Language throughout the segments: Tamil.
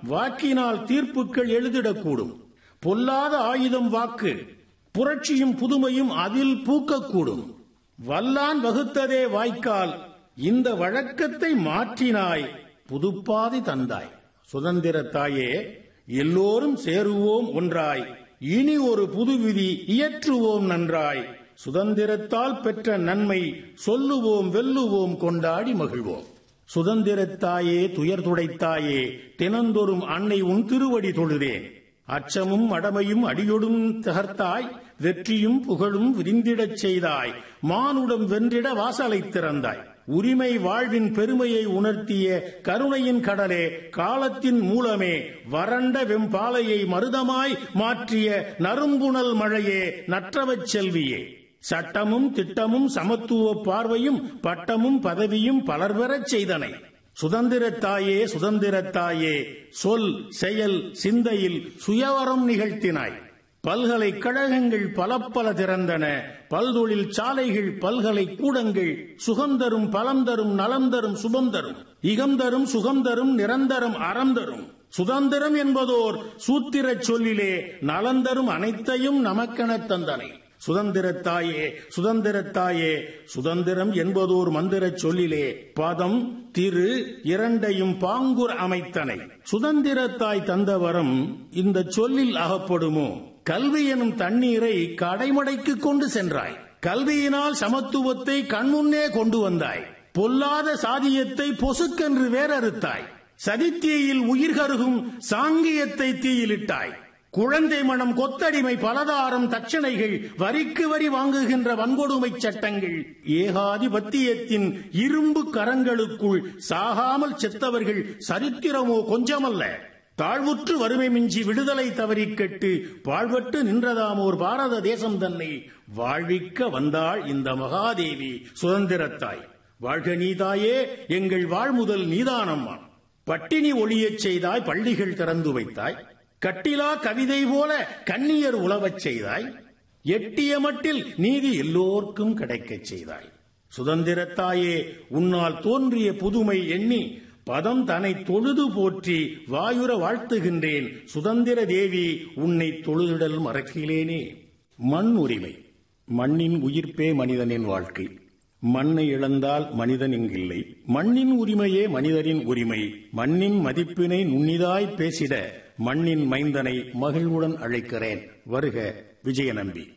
வாக்கினால் தீர்ப்புகள் எழுதிடக்கூடும் பொல்லாத ஆயுதம் வாக்கு புரட்சியும் புதுமையும் அதில் பூக்கக்கூடும் வல்லான் வகுத்ததே வாய்க்கால் இந்த வழக்கத்தை மாற்றினாய் புதுப்பாதி தந்தாய் சுதந்திர தாயே எல்லோரும் சேருவோம் ஒன்றாய் இனி ஒரு புது விதி இயற்றுவோம் நன்றாய் சுதந்திரத்தால் பெற்ற நன்மை சொல்லுவோம் வெல்லுவோம் கொண்டாடி மகிழ்வோம் சுதந்திரத்தாயே துயர் துடைத்தாயே தினந்தோறும் அன்னை உன் திருவடி தொழுதேன் அச்சமும் அடமையும் அடியொடும் தகர்த்தாய் வெற்றியும் புகழும் விரிந்திடச் செய்தாய் மானுடம் வென்றிட வாசலை திறந்தாய் உரிமை வாழ்வின் பெருமையை உணர்த்திய கருணையின் கடலே காலத்தின் மூலமே வறண்ட வெம்பாலையை மருதமாய் மாற்றிய நறும்புணல் மழையே நற்றவச் செல்வியே சட்டமும் திட்டமும் சமத்துவ பார்வையும் பட்டமும் பதவியும் பலர் பெறச் செய்தனை சுதந்திரத்தாயே சுதந்திரத்தாயே சொல் செயல் சிந்தையில் சுயவரம் நிகழ்த்தினாய் பல்கலைக்கழகங்கள் பல பல திறந்தன பல்தொழில் சாலைகள் பல்கலை கூடங்கள் சுகந்தரும் பலம் தரும் நலம் தரும் சுபம் தரும் இகம் தரும் சுகம் தரும் நிரந்தரம் அறம் தரும் சுதந்திரம் என்பதோர் சூத்திரச் சொல்லிலே நலந்தரும் அனைத்தையும் நமக்கெனத் தந்தனை சுதந்திரத்தாயே சுதந்திரத்தாயே சுதந்திரம் என்பதோர் மந்திரச் சொல்லிலே பதம் திரு இரண்டையும் பாங்குர் அமைத்தனை சுதந்திரத்தாய் தந்தவரம் இந்த சொல்லில் அகப்படுமோ கல்வி எனும் தண்ணீரை கடைமடைக்கு கொண்டு சென்றாய் கல்வியினால் சமத்துவத்தை கண்முன்னே கொண்டு வந்தாய் பொல்லாத சாதியத்தை பொசுக்கென்று வேறறுத்தாய் சதித்தீயில் உயிர் கருகும் சாங்கியத்தை தீயிலிட்டாய் குழந்தை மனம் கொத்தடிமை பலதாரம் தட்சணைகள் வரிக்கு வரி வாங்குகின்ற வன்கொடுமை சட்டங்கள் ஏகாதிபத்தியத்தின் இரும்பு கரங்களுக்குள் சாகாமல் செத்தவர்கள் சரித்திரமோ கொஞ்சமல்ல தாழ்வுற்று வறுமை மிஞ்சி விடுதலை தவறி கெட்டு வாழ்வட்டு நின்றதாமோர் பாரத தேசம் தன்னை வாழ்விக்க வந்தாள் இந்த மகாதேவி சுதந்திரத்தாய் வாழ்க நீதாயே எங்கள் வாழ்முதல் நீதானம்மா பட்டினி ஒளியச் செய்தாய் பள்ளிகள் திறந்து வைத்தாய் கட்டிலா கவிதை போல கண்ணியர் உழவச் செய்தாய் எட்டிய மட்டில் நீதி எல்லோர்க்கும் கிடைக்கச் செய்தாய் சுதந்திரத்தாயே உன்னால் தோன்றிய புதுமை எண்ணி பதம் தன்னை தொழுது போற்றி வாயுர வாழ்த்துகின்றேன் சுதந்திர தேவி உன்னை தொழுதிடல் மறக்கிலேனே மண் உரிமை மண்ணின் உயிர்ப்பே மனிதனின் வாழ்க்கை மண்ணை இழந்தால் மனிதன் இங்கில்லை மண்ணின் உரிமையே மனிதரின் உரிமை மண்ணின் மதிப்பினை நுண்ணிதாய் பேசிட மண்ணின் மைந்தனை மகிழ்வுடன் அழைக்கிறேன் வருக விஜயநம்பி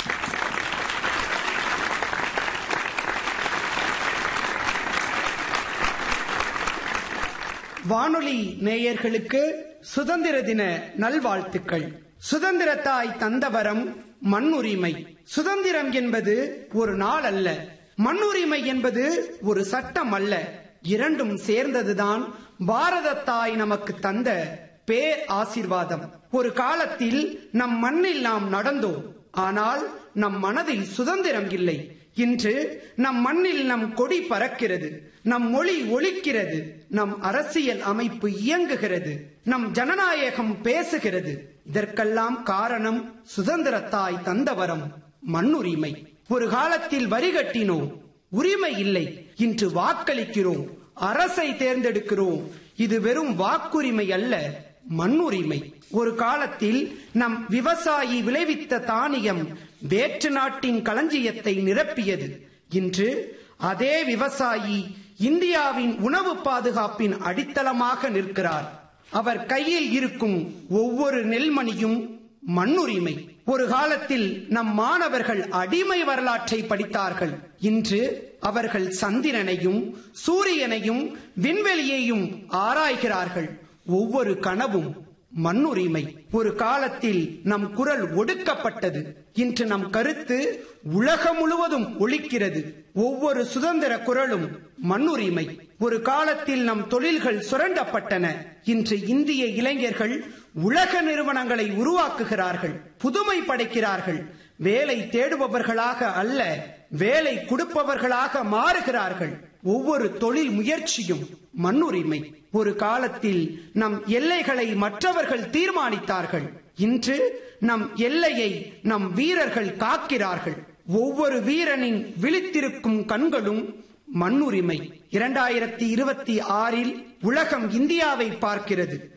வானொலி நேயர்களுக்கு சுதந்திர தின நல்வாழ்த்துக்கள் சுதந்திரத்தாய் தந்தவரம் மண்ணுரிமை சுதந்திரம் என்பது ஒரு நாள் அல்ல மண்ணுரிமை என்பது ஒரு சட்டம் அல்ல இரண்டும் சேர்ந்ததுதான் பாரத தாய் நமக்கு தந்த பேர் ஆசீர்வாதம் ஒரு காலத்தில் நம் மண்ணில் நாம் நடந்தோம் ஆனால் நம் மனதில் சுதந்திரம் இல்லை இன்று நம் மண்ணில் நம் கொடி பறக்கிறது நம் மொழி ஒலிக்கிறது நம் அரசியல் அமைப்பு இயங்குகிறது நம் ஜனநாயகம் பேசுகிறது இதற்கெல்லாம் காரணம் சுதந்திரத்தாய் தந்தவரம் மண்ணுரிமை ஒரு காலத்தில் வரி கட்டினோம் உரிமை இல்லை இன்று வாக்களிக்கிறோம் அரசை தேர்ந்தெடுக்கிறோம் இது வெறும் வாக்குரிமை அல்ல மண்ணுரிமை ஒரு காலத்தில் நம் விவசாயி விளைவித்த தானியம் வேற்று நாட்டின் களஞ்சியத்தை நிரப்பியது இன்று அதே விவசாயி இந்தியாவின் உணவு பாதுகாப்பின் அடித்தளமாக நிற்கிறார் அவர் கையில் இருக்கும் ஒவ்வொரு நெல்மணியும் மண்ணுரிமை ஒரு காலத்தில் நம் மாணவர்கள் அடிமை வரலாற்றை படித்தார்கள் இன்று அவர்கள் சந்திரனையும் சூரியனையும் விண்வெளியையும் ஆராய்கிறார்கள் ஒவ்வொரு கனவும் மண்ணுரிமை ஒரு காலத்தில் நம் குரல் ஒடுக்கப்பட்டது இன்று நம் கருத்து உலகம் முழுவதும் ஒழிக்கிறது ஒவ்வொரு சுதந்திர குரலும் மண்ணுரிமை ஒரு காலத்தில் நம் தொழில்கள் சுரண்டப்பட்டன இன்று இந்திய இளைஞர்கள் உலக நிறுவனங்களை உருவாக்குகிறார்கள் புதுமை படைக்கிறார்கள் வேலை தேடுபவர்களாக அல்ல வேலை கொடுப்பவர்களாக மாறுகிறார்கள் ஒவ்வொரு தொழில் முயற்சியும் மண்ணுரிமை ஒரு காலத்தில் நம் எல்லைகளை மற்றவர்கள் தீர்மானித்தார்கள் இன்று நம் எல்லையை நம் வீரர்கள் காக்கிறார்கள் ஒவ்வொரு வீரனின் விழித்திருக்கும் கண்களும் மண்ணுரிமை இரண்டாயிரத்தி இருபத்தி ஆறில் உலகம் இந்தியாவை பார்க்கிறது